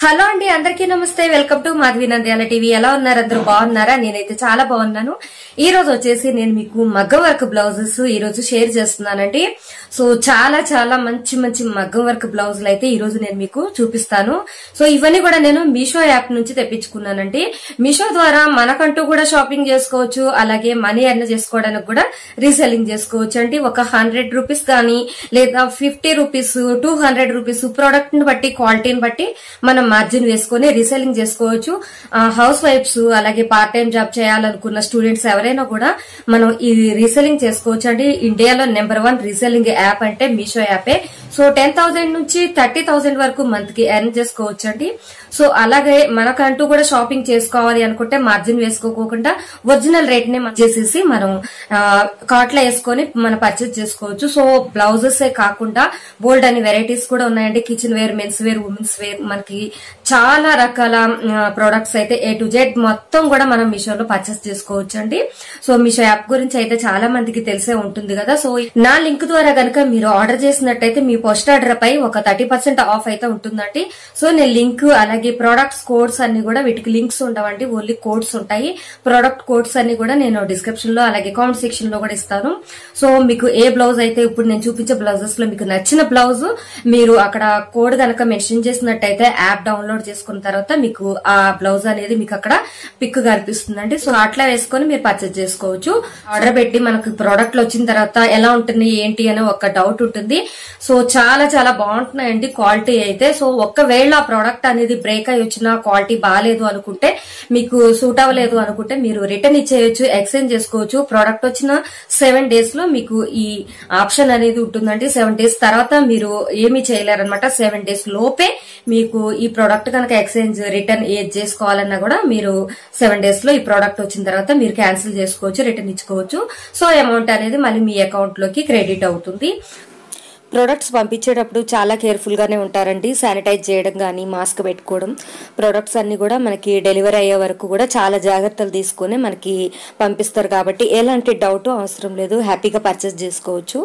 hello అండి అందరికీ నమస్తే welcome to Madhavi Nandyala TV ఎలా ఉన్నారు అందరూ బాగున్నారా నేనైతే చాలా బాగున్నాను ఈ రోజు వచ్చేసి నేను మీకు మగ్గం వర్క్ బ్లౌజెస్ ఈ రోజు షేర్ చేస్తున్నానండి సో చాలా చాలా మంచి మంచి మగ్గం వర్క్ బ్లౌజులు అయితే ఈ రోజు నేను మీకు చూపిస్తాను సో ఇవన్నీ కూడా నేను మీషో యాప్ నుంచి తెప్పించుకున్నానండి మీషో ద్వారా మనకంటూ కూడా షాపింగ్ చేసుకోవచ్చు అలాగే మనీ ఎర్న్ చేసుకోవడానికి కూడా రీసెల్లింగ్ చేసుకోవచ్చు అండి ఒక హండ్రెడ్ రూపీస్ కానీ లేదా fifty rupees two hundred rupees product ని బట్టి క్వాలిటీని బట్టి మనం మార్జిన్ వేసుకొని రీసెల్లింగ్ చేసుకోవచ్చు ఆ, హౌస్ వైఫ్స్ అలాగే పార్ట్ టైం జాబ్ చేయాలనుకున్న స్టూడెంట్స్ ఎవరైనా కూడా మనం ఈ రీసెల్లింగ్ చేసుకోవచ్చు అండి ఇండియాలో నెంబర్ వన్ రీసెల్లింగ్ యాప్ అంటే మీషో యాపే సో టెన్ థౌసండ్ నుంచి థర్టీ థౌసండ్ వరకు మంత్ కి ఎర్న్ చేసుకోవచ్చు అండి సో అలాగే మనకంటూ కూడా షాపింగ్ చేసుకోవాలి అనుకుంటే మార్జిన్ వేసుకోకుండా ఒరిజినల్ రేట్ ని చేసేసి మనం కార్ట్ లో వేసుకొని మనం పర్చేస్ చేసుకోవచ్చు సో బ్లౌజెస్ కాకుండా బోల్డ్ అని వెరైటీస్ కూడా ఉన్నాయండి kitchen wear men's wear women's wear మనకి చాలా రకాల ప్రొడక్ట్స్ అయితే ఏ టు జెడ్ మొత్తం కూడా మనం మీషోలో పర్చేస్ చేసుకోవచ్చు అండి సో మీషో యాప్ గురించి అయితే చాలా మందికి తెలిసే ఉంటుంది కదా సో నా లింక్ ద్వారా కనుక మీరు ఆర్డర్ చేసినట్టయితే మీ పోస్ట్ ఆర్డర్ పై ఒక థర్టీ పర్సెంట్ ఆఫ్ అయితే ఉంటుందండి సో నేను లింక్ అలాగే ప్రొడక్ట్స్ కోడ్స్ అన్ని కూడా వీటికి లింక్స్ ఉండవండి ఓన్లీ కోడ్స్ ఉంటాయి ప్రొడక్ట్ కోడ్స్ అన్ని కూడా నేను డిస్క్రిప్షన్ లో అలాగే కామెంట్ సెక్షన్ లో కూడా ఇస్తాను సో మీకు ఏ బ్లౌజ్ అయితే ఇప్పుడు నేను చూపించే బ్లౌజెస్ లో మీకు నచ్చిన బ్లౌజ్ మీరు అక్కడ కోడ్ కనుక మెన్షన్ చేసినట్టయితే యాప్ డౌన్లోడ్ చేసుకున్న తర్వాత మీకు ఆ బ్లౌజ్ అనేది మీకు అక్కడ పిక్ కనిపిస్తుందండి సో అట్లా వేసుకొని మీరు పర్చేజ్ చేసుకోవచ్చు ఆర్డర్ పెట్టి మనకు ప్రోడక్ట్లు వచ్చిన తర్వాత ఎలా ఉంటుంది ఏంటి అనే ఒక డౌట్ ఉంటుంది సో చాలా చాలా బాగుంటున్నాయండి క్వాలిటీ అయితే సో ఒక్కవేళ ఆ ప్రోడక్ట్ అనేది బ్రేక్ అయి వచ్చినా క్వాలిటీ బాగాలేదు అనుకుంటే మీకు సూట్ అవ్వలేదు అనుకుంటే మీరు రిటర్న్ ఇచ్చేయచ్చు ఎక్స్చేంజ్ చేసుకోవచ్చు ప్రోడక్ట్ వచ్చిన సెవెన్ డేస్ లో మీకు ఈ ఆప్షన్ అనేది ఉంటుందండి సెవెన్ డేస్ తర్వాత మీరు ఏమీ చేయలేరనమాట సెవెన్ డేస్ లోపే మీకు ఈ ప్రోడక్ట్ కనుక ఎక్స్చేంజ్ రిటర్న్ ఏది చేసుకోవాలన్నా కూడా మీరు సెవెన్ డేస్ లో ఈ ప్రోడక్ట్ వచ్చిన తర్వాత మీరు క్యాన్సిల్ చేసుకోవచ్చు రిటర్న్ ఇచ్చుకోవచ్చు సో అమౌంట్ అనేది మళ్ళీ మీ అకౌంట్ లోకి క్రెడిట్ అవుతుంది ప్రొడక్ట్స్ పంపించేటప్పుడు చాలా కేర్ఫుల్ గానే ఉంటారండి శానిటైజ్ చేయడం కానీ మాస్క్ పెట్టుకోవడం ప్రొడక్ట్స్ అన్ని కూడా మనకి డెలివరీ అయ్యే వరకు కూడా చాలా జాగ్రత్తలు తీసుకొని మనకి పంపిస్తారు కాబట్టి ఎలాంటి డౌట్ అవసరం లేదు హ్యాపీగా పర్చేస్ చేసుకోవచ్చు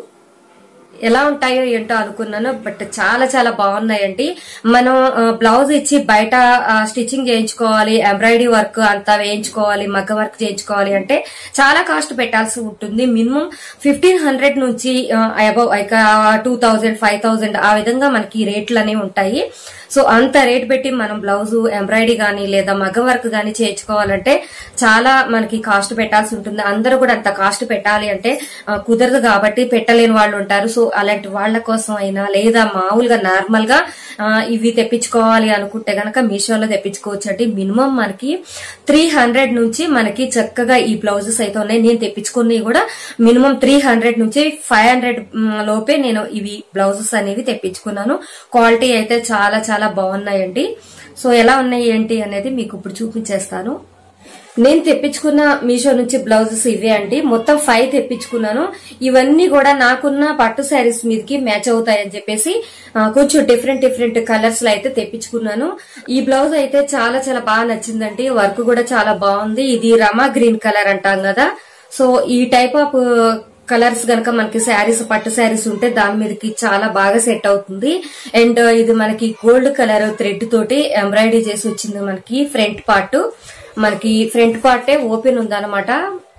ఎలా ఉంటాయో ఏంటో అనుకున్నాను బట్ చాలా చాలా బాగున్నాయండి మనం ఆ, బ్లౌజ్ ఇచ్చి బయట ఆ, స్టిచ్చింగ్ చేయించుకోవాలి ఎంబ్రాయిడరీ వర్క్ అంతా వేయించుకోవాలి మగ్గ వర్క్ చేయించుకోవాలి అంటే చాలా కాస్ట్ పెట్టాల్సి ఉంటుంది మినిమం ఫిఫ్టీన్ హండ్రెడ్ నుంచి అబౌవ్ ఇక టూ థౌజండ్ ఫైవ్ థౌజండ్ ఆ విధంగా మనకి రేట్లు అనేవి ఉంటాయి సో అంత రేట్ పెట్టి మనం బ్లౌజ్ ఎంబ్రాయిడరీ గానీ లేదా మగ్గం వర్క్ గానీ చేయించుకోవాలంటే చాలా మనకి కాస్ట్ పెట్టాల్సి ఉంటుంది అందరూ కూడా అంత కాస్ట్ పెట్టాలి అంటే ఆ, కుదరదు కాబట్టి పెట్టలేని వాళ్ళు ఉంటారు సో అలాంటి వాళ్ళ కోసం అయినా లేదా మామూలుగా నార్మల్ గా ఆ, ఇవి తెప్పించుకోవాలి అనుకుంటే గనక మీషోలో తెప్పించుకోవచ్చు అండి మినిమం మనకి త్రీ హండ్రెడ్ నుంచి మనకి చక్కగా ఈ బ్లౌజెస్ అయితే ఉన్నాయి నేను తెప్పించుకున్నవి కూడా మినిమం త్రీ హండ్రెడ్ నుంచి ఫైవ్ హండ్రెడ్ లోపే నేను ఇవి బ్లౌజెస్ అనేవి తెప్పించుకున్నాను క్వాలిటీ అయితే చాలా చాలా బాగున్నాయండి సో ఎలా ఉన్నాయి ఏంటి అనేది మీకు ఇప్పుడు చూపించేస్తాను నేను తెప్పించుకున్న మీషో నుంచి బ్లౌజెస్ ఇవే అండి మొత్తం ఫైవ్ తెప్పించుకున్నాను ఇవన్నీ కూడా నాకున్న పట్టు శారీస్ మీదకి మ్యాచ్ అవుతాయని చెప్పేసి ఆ, కొంచెం డిఫరెంట్ డిఫరెంట్ కలర్స్ లో అయితే తెప్పించుకున్నాను ఈ బ్లౌజ్ అయితే చాలా చాలా బాగా నచ్చిందండి వర్క్ కూడా చాలా బాగుంది ఇది రమా గ్రీన్ కలర్ అంటాం కదా సో ఈ టైప్ ఆఫ్ కలర్స్ గనక మనకి శారీస్ పట్టు శారీస్ ఉంటే దాని మీదకి చాలా బాగా సెట్ అవుతుంది అండ్ ఇది మనకి గోల్డ్ కలర్ థ్రెడ్ తోటి ఎంబ్రాయిడరీ చేసి వచ్చింది మనకి ఫ్రంట్ పార్ట్ మనకి ఫ్రంట్ పార్టే ఓపెన్ ఉందన్నమాట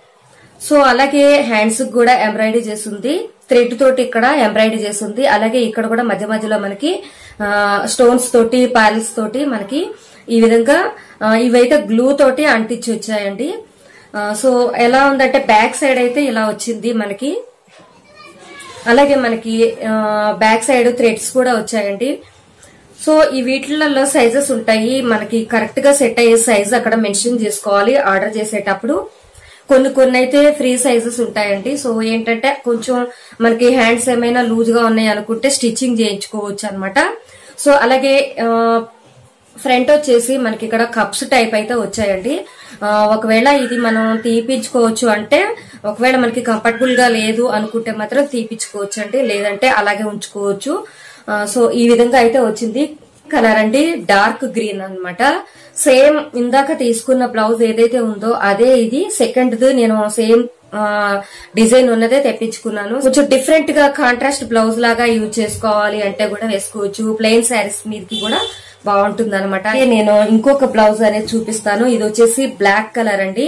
సో అలాగే హ్యాండ్స్ కూడా ఎంబ్రాయిడరీ చేసింది థ్రెడ్ తోటి ఇక్కడ ఎంబ్రాయిడరీ చేసింది అలాగే ఇక్కడ కూడా మధ్య మధ్యలో మనకి స్టోన్స్ తోటి పారల్స్ తోటి మనకి ఈ విధంగా ఆ, ఇవైతే గ్లూ తోటి అంటించి వచ్చాయండి ఆ, సో ఎలా ఉందంటే బ్యాక్ సైడ్ అయితే ఇలా వచ్చింది మనకి అలాగే మనకి ఆ, బ్యాక్ సైడ్ థ్రెడ్స్ కూడా వచ్చాయండి సో ఈ వీటిలలో సైజెస్ ఉంటాయి మనకి కరెక్ట్ గా సెట్ అయ్యే సైజ్ అక్కడ మెన్షన్ చేసుకోవాలి ఆర్డర్ చేసేటప్పుడు కొన్ని కొన్ని అయితే ఫ్రీ సైజెస్ ఉంటాయండి సో ఏంటంటే కొంచెం మనకి హ్యాండ్స్ ఏమైనా లూజ్ గా ఉన్నాయి అనుకుంటే స్టిచ్చింగ్ చేయించుకోవచ్చు అనమాట సో అలాగే ఆ, ఫ్రంట్ వచ్చేసి మనకి ఇక్కడ కప్స్ టైప్ అయితే వచ్చాయండి ఆ, ఒకవేళ ఇది మనం తీపించుకోవచ్చు అంటే ఒకవేళ మనకి కంఫర్టబుల్ గా లేదు అనుకుంటే మాత్రం తీపించుకోవచ్చు అండి లేదంటే అలాగే ఉంచుకోవచ్చు ఆ, సో ఈ విధంగా అయితే వచ్చింది కలర్ అండి డార్క్ గ్రీన్ అన్నమాట సేమ్ ఇందాక తీసుకున్న బ్లౌజ్ ఏదైతే ఉందో అదే ఇది సెకండ్ నేను సేమ్ డిజైన్ ఉన్నదే తెప్పించుకున్నాను కొంచెం డిఫరెంట్ గా కాంట్రాస్ట్ బ్లౌజ్ లాగా యూజ్ చేసుకోవాలి అంటే కూడా వేసుకోవచ్చు ప్లెయిన్ శారీస్ మీదకి కూడా బాగుంటుంది అనమాట నేను ఇంకొక బ్లౌజ్ అనేది చూపిస్తాను ఇది వచ్చేసి బ్లాక్ కలర్ అండి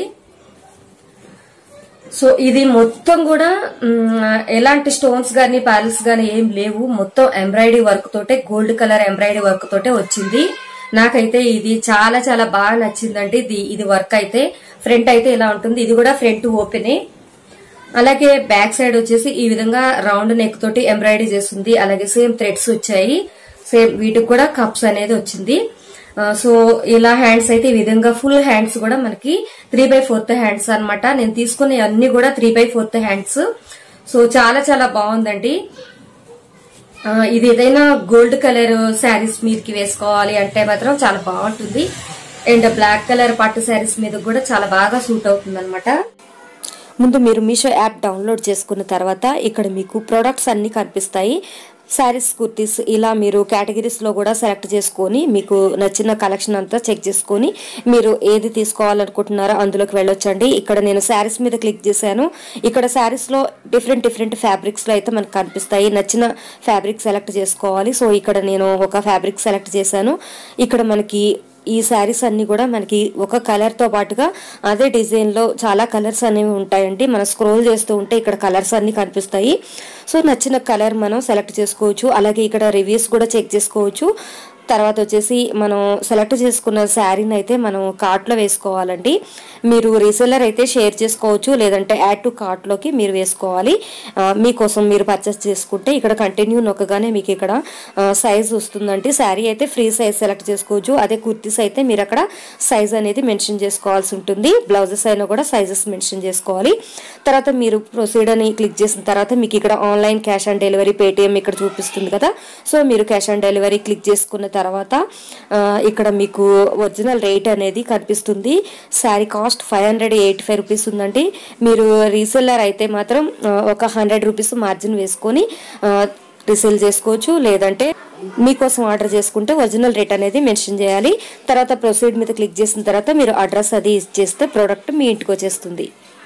సో ఇది మొత్తం కూడా మ్, ఎలాంటి స్టోన్స్ గానీ ప్యాలెస్ గానీ ఏం లేవు మొత్తం ఎంబ్రాయిడరీ వర్క్ తోటే గోల్డ్ కలర్ ఎంబ్రాయిడరీ వర్క్ తోటే వచ్చింది నాకైతే ఇది చాలా చాలా బాగా నచ్చిందండి ఇది ఇది వర్క్ అయితే ఫ్రంట్ అయితే ఇలా ఉంటుంది ఇది కూడా ఫ్రంట్ ఓపెనే అలాగే బ్యాక్ సైడ్ వచ్చేసి ఈ విధంగా రౌండ్ నెక్ తోటి ఎంబ్రాయిడరీ చేస్తుంది అలాగే సేమ్ థ్రెడ్స్ వచ్చాయి సేమ్ వీటికి కూడా కప్స్ అనేది వచ్చింది ఆ, సో ఇలా హ్యాండ్స్ అయితే ఈ విధంగా ఫుల్ హ్యాండ్స్ కూడా మనకి త్రీ బై ఫోర్త్ హ్యాండ్స్ అన్నమాట నేను తీసుకునే అన్ని కూడా three by fourth hands so చాలా చాలా బాగుందండి ఆ, ఇది ఏదైనా గోల్డ్ కలర్ శారీస్ మీదకి వేసుకోవాలి అంటే మాత్రం చాలా బాగుంటుంది అండ్ బ్లాక్ కలర్ పట్టు శారీస్ మీద కూడా చాలా బాగా సూట్ అవుతుంది ముందు మీరు మీషో యాప్ డౌన్లోడ్ చేసుకున్న తర్వాత ఇక్కడ మీకు ప్రొడక్ట్స్ అన్ని కనిపిస్తాయి శారీస్ కుర్తీస్ ఇలా మీరు కేటగిరీస్ లో కూడా సెలెక్ట్ చేసుకొని మీకు నచ్చిన కలెక్షన్ అంతా చెక్ చేసుకొని మీరు ఏది తీసుకోవాలనుకుంటున్నారో అందులోకి వెళ్ళొచ్చండి ఇక్కడ నేను శారీస్ మీద క్లిక్ చేశాను ఇక్కడ శారీస్ లో డిఫరెంట్ డిఫరెంట్ ఫ్యాబ్రిక్స్ లో అయితే మనకు కనిపిస్తాయి నచ్చిన ఫ్యాబ్రిక్ సెలెక్ట్ చేసుకోవాలి సో ఇక్కడ నేను ఒక ఫ్యాబ్రిక్ సెలెక్ట్ చేశాను ఇక్కడ మనకి ఈ శారీస్ అన్ని కూడా మనకి ఒక కలర్ తో పాటుగా అదే డిజైన్ లో చాలా కలర్స్ అనేవి ఉంటాయండి మనం స్క్రోల్ చేస్తూ ఉంటే ఇక్కడ కలర్స్ అన్ని కనిపిస్తాయి సో నచ్చిన కలర్ మనం సెలెక్ట్ చేసుకోవచ్చు అలాగే ఇక్కడ రివ్యూస్ కూడా చెక్ చేసుకోవచ్చు తర్వాత వచ్చేసి మనం సెలెక్ట్ చేసుకున్న శారీని అయితే మనం కార్ట్లో వేసుకోవాలండి మీరు రీసెల్లర్ అయితే షేర్ చేసుకోవచ్చు లేదంటే యాడ్ టు కార్ట్లోకి మీరు వేసుకోవాలి ఆ, మీకోసం మీరు పర్చేస్ చేసుకుంటే ఇక్కడ కంటిన్యూ నొక్కగానే మీకు ఇక్కడ సైజ్ వస్తుందండి శారీ అయితే ఫ్రీ సైజ్ సెలెక్ట్ చేసుకోవచ్చు అదే కుర్తీస్ అయితే మీరు అక్కడ సైజ్ అనేది మెన్షన్ చేసుకోవాల్సి ఉంటుంది బ్లౌజెస్ అయినా కూడా సైజెస్ మెన్షన్ చేసుకోవాలి తర్వాత మీరు ప్రొసీడ్ అని క్లిక్ చేసిన తర్వాత మీకు ఇక్కడ online cash on delivery Paytm ఇక్కడ చూపిస్తుంది కదా సో మీరు క్యాష్ ఆన్ డెలివరీ క్లిక్ చేసుకున్న తర్వాత ఆ, ఇక్కడ మీకు ఒరిజినల్ రేట్ అనేది కనిపిస్తుంది sari cost five hundred eighty five rupees ఉందండి మీరు రీసెల్లర్ అయితే మాత్రం ఆ, ఒక హండ్రెడ్ రూపీస్ మార్జిన్ వేసుకొని రీసేల్ చేసుకోవచ్చు లేదంటే మీకోసం ఆర్డర్ చేసుకుంటే ఒరిజినల్ రేట్ అనేది మెన్షన్ చేయాలి తర్వాత ప్రొసీడ్ మీద క్లిక్ చేసిన తర్వాత మీరు అడ్రస్ అది ఇచ్చేస్తే ప్రోడక్ట్ మీ ఇంటికి వచ్చేస్తుంది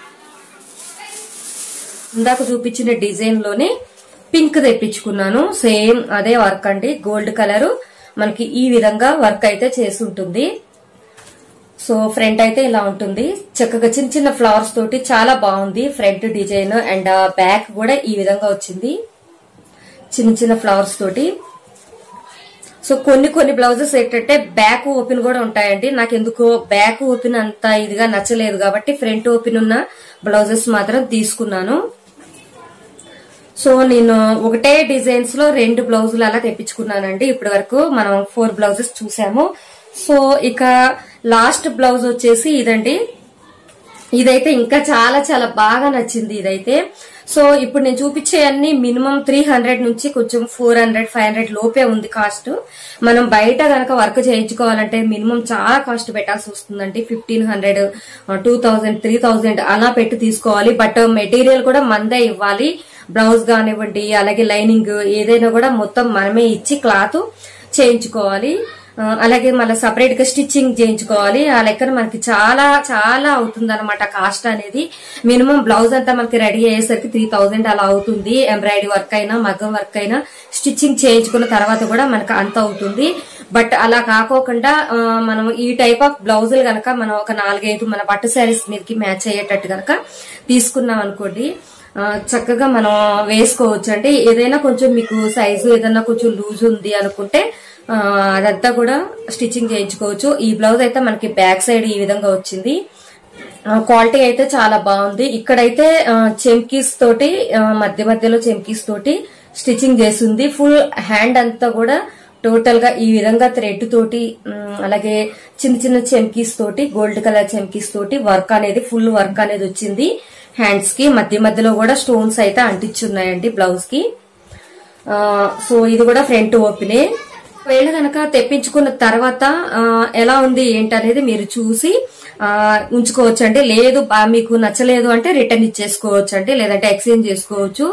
ఇందాక చూపించిన డిజైన్ లోనే పింక్ తెప్పించుకున్నాను సేమ్ అదే వర్క్ అండి గోల్డ్ కలర్ మనకి ఈ విధంగా వర్క్ అయితే చేసి ఉంటుంది సో ఫ్రంట్ అయితే ఇలా ఉంటుంది చక్కగా చిన్న చిన్న ఫ్లవర్స్ తోటి చాలా బాగుంది ఫ్రంట్ డిజైన్ అండ్ బ్యాక్ కూడా ఈ విధంగా వచ్చింది చిన్న చిన్న ఫ్లవర్స్ తోటి సో కొన్ని కొన్ని బ్లౌజెస్ ఏంటంటే బ్యాక్ ఓపెన్ కూడా ఉంటాయండి నాకు ఎందుకో బ్యాక్ ఓపెన్ అంత ఇదిగా నచ్చలేదు కాబట్టి ఫ్రంట్ ఓపెన్ ఉన్న బ్లౌజెస్ మాత్రం తీసుకున్నాను సో నేను ఒకటే డిజైన్స్ లో రెండు బ్లౌజులు అలా తెప్పించుకున్నానండి ఇప్పటి వరకు మనం ఫోర్ బ్లౌజెస్ చూసాము సో ఇక లాస్ట్ బ్లౌజ్ వచ్చేసి ఇదండి ఇదైతే ఇంకా చాలా చాలా బాగా నచ్చింది ఇదైతే సో ఇప్పుడు నేను చూపించే అన్ని మినిమం త్రీ హండ్రెడ్ నుంచి కొంచెం ఫోర్ హండ్రెడ్ ఫైవ్ హండ్రెడ్ లోపే ఉంది కాస్ట్ మనం బయట గనక వర్క్ చేయించుకోవాలంటే మినిమం చాలా కాస్ట్ పెట్టాల్సి వస్తుందండి fifteen hundred two thousand three thousand అలా పెట్టి తీసుకోవాలి బట్ మెటీరియల్ కూడా మందే ఇవ్వాలి బ్లౌజ్ కానివ్వండి అలాగే లైనింగ్ ఏదైనా కూడా మొత్తం మనమే ఇచ్చి క్లాత్ చేయించుకోవాలి ఆ, అలాగే మళ్ళీ సపరేట్ గా స్టిచ్చింగ్ చేయించుకోవాలి ఆ లెక్కన మనకి చాలా చాలా అవుతుంది అనమాట కాస్ట్ అనేది మినిమం బ్లౌజ్ అంతా మనకి రెడీ అయ్యేసరికి త్రీ థౌజండ్ అలా అవుతుంది ఎంబ్రాయిడరీ వర్క్ అయినా మగ్గం వర్క్ అయినా స్టిచ్చింగ్ చేయించుకున్న తర్వాత కూడా మనకు అంత అవుతుంది బట్ అలా కాకోకుండా ఆ, మనం ఈ టైప్ ఆఫ్ బ్లౌజులు గనక మనం ఒక నాలుగైదు మన పట్టు శారీస్ మీదకి మ్యాచ్ అయ్యేటట్టు గనక తీసుకున్నాం అనుకోండి ఆ, చక్కగా మనం వేసుకోవచ్చు అంటే ఏదైనా కొంచెం మీకు సైజు ఏదైనా కొంచెం లూజ్ ఉంది అనుకుంటే ఆ, అదంతా కూడా స్టిచ్చింగ్ చేయించుకోవచ్చు ఈ బ్లౌజ్ అయితే మనకి బ్యాక్ సైడ్ ఈ విధంగా వచ్చింది క్వాలిటీ అయితే చాలా బాగుంది ఇక్కడైతే చెంకీస్ తోటి ఆ, మధ్య మధ్యలో చెంకీస్ తోటి స్టిచ్చింగ్ చేసింది ఫుల్ హ్యాండ్ అంతా కూడా టోటల్ గా ఈ విధంగా థ్రెడ్ తోటి ఉమ్, అలాగే చిన్న చిన్న చెంకీస్ తోటి గోల్డ్ కలర్ చెంకీస్ తోటి వర్క్ అనేది ఫుల్ వర్క్ అనేది వచ్చింది హ్యాండ్స్ కి మధ్య మధ్యలో కూడా స్టోన్స్ అయితే అంటించున్నాయండి బ్లౌజ్ కి ఆ, సో ఇది కూడా ఫ్రంట్ ఓపెనే ఒకవేళ గనక తెప్పించుకున్న తర్వాత ఆ, ఎలా ఉంది ఏంటనేది మీరు చూసి ఆ, ఉంచుకోవచ్చండి లేదు బా- మీకు నచ్చలేదు అంటే రిటర్న్ ఇచ్చేసుకోవచ్చు అండి లేదంటే ఎక్స్చేంజ్ చేసుకోవచ్చు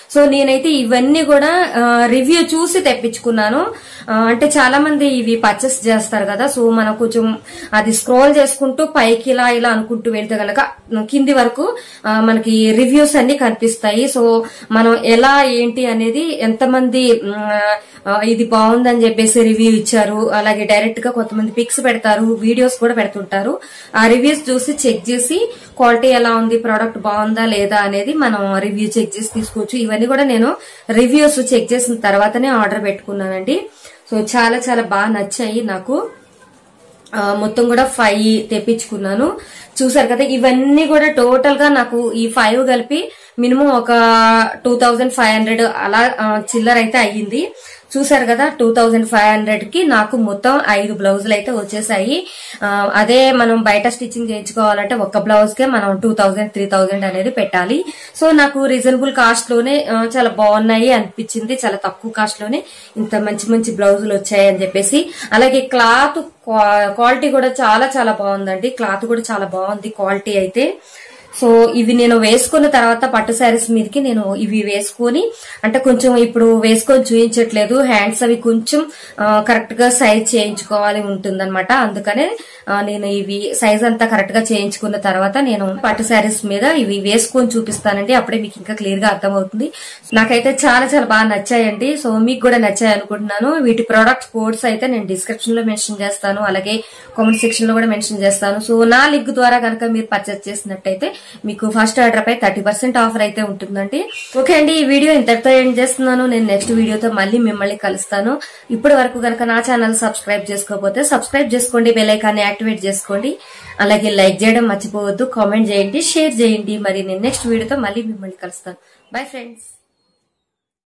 సో నేనైతే ఇవన్నీ కూడా రివ్యూ చూసి తెప్పించుకున్నాను ఆ, అంటే చాలా మంది ఇవి పర్చేస్ చేస్తారు కదా సో మనం కొంచెం అది స్క్రోల్ చేసుకుంటూ పైకి ఇలా ఇలా అనుకుంటూ వెళ్తే గనక కింది వరకు ఆ, మనకి రివ్యూస్ అన్ని కనిపిస్తాయి సో మనం ఎలా ఏంటి అనేది ఎంతమంది మ్, ఆ, ఇది బాగుందని చెప్పేసి రివ్యూ ఇచ్చారు అలాగే డైరెక్ట్ గా కొంతమంది పిక్స్ పెడతారు వీడియోస్ కూడా పెడుతుంటారు ఆ రివ్యూస్ చూసి చెక్ చేసి క్వాలిటీ ఎలా ఉంది ప్రోడక్ట్ బాగుందా లేదా అనేది మనం రివ్యూ చెక్ చేసి తీసుకోవచ్చు ఇవన్నీ కూడా నేను రివ్యూస్ చెక్ చేసిన తర్వాతనే ఆర్డర్ పెట్టుకున్నానండి సో చాలా చాలా బాగా నచ్చాయి నాకు ఆ, మొత్తం కూడా ఫైవ్ తెప్పించుకున్నాను చూసారు కదా ఇవన్నీ కూడా టోటల్ గా నాకు ఈ ఫైవ్ కలిపి మినిమం ఒక టూ థౌజండ్ ఫైవ్ హండ్రెడ్ అలా ఆ, చిల్లర అయితే అయ్యింది చూసారు కదా టూ థౌజండ్ ఫైవ్ హండ్రెడ్ కి నాకు మొత్తం ఐదు బ్లౌజులు అయితే వచ్చేసాయి ఆ, అదే మనం బయట స్టిచ్చింగ్ చేయించుకోవాలంటే ఒక బ్లౌజ్ కే మనం టూ థౌజండ్ త్రీ థౌజండ్ అనేది పెట్టాలి సో నాకు రీజనబుల్ కాస్ట్ లోనే ఆ, చాలా బాగున్నాయి అనిపించింది చాలా తక్కువ కాస్ట్ లోనే ఇంత మంచి మంచి బ్లౌజులు వచ్చాయి అని చెప్పేసి అలాగే క్లాత్ క్వాలిటీ కూడా చాలా చాలా బాగుందండి క్లాత్ కూడా చాలా బాగుంది క్వాలిటీ అయితే సో ఇవి నేను వేసుకున్న తర్వాత పట్టు శారీస్ మీదకి నేను ఇవి వేసుకొని అంటే కొంచెం ఇప్పుడు వేసుకొని చూపించట్లేదు హ్యాండ్స్ అవి కొంచెం కరెక్ట్ గా సైజ్ చేయించుకోవాలి ఉంటుందన్నమాట అందుకనే ఆ, నేను ఇవి సైజ్ అంతా కరెక్ట్ గా చేయించుకున్న తర్వాత నేను పట్టు శారీస్ మీద ఇవి వేసుకొని చూపిస్తానండి అప్పుడే మీకు ఇంకా క్లియర్ గా అర్థమవుతుంది నాకైతే చాలా చాలా బాగా నచ్చాయండి సో మీకు కూడా నచ్చాయి అనుకుంటున్నాను వీటి ప్రోడక్ట్ కోడ్స్ అయితే నేను డిస్క్రిప్షన్ లో మెన్షన్ చేస్తాను అలాగే కామెంట్ సెక్షన్ లో కూడా మెన్షన్ చేస్తాను సో నా లింక్ ద్వారా కనుక మీరు పర్చేస్ చేసినట్టయితే మీకు ఫస్ట్ ఆర్డర్ పై థర్టీ పర్సెంట్ ఆఫర్ అయితే ఉంటుందండి ఓకే అండి ఈ వీడియో ఇంతటితో ఏం చేస్తున్నాను నేను నెక్స్ట్ వీడియోతో మళ్ళీ మిమ్మల్ని కలుస్తాను ఇప్పటి వరకు కనుక నా ఛానల్ సబ్స్క్రైబ్ చేసుకోకపోతే సబ్స్క్రైబ్ చేసుకోండి బెల్ ఐకాన్ని యాక్టివేట్ చేసుకోండి అలాగే లైక్ చేయడం మర్చిపోవద్దు కామెంట్ చేయండి షేర్ చేయండి మరి నేను నెక్స్ట్ వీడియోతో మళ్ళీ మిమ్మల్ని కలుస్తాను బై ఫ్రెండ్స్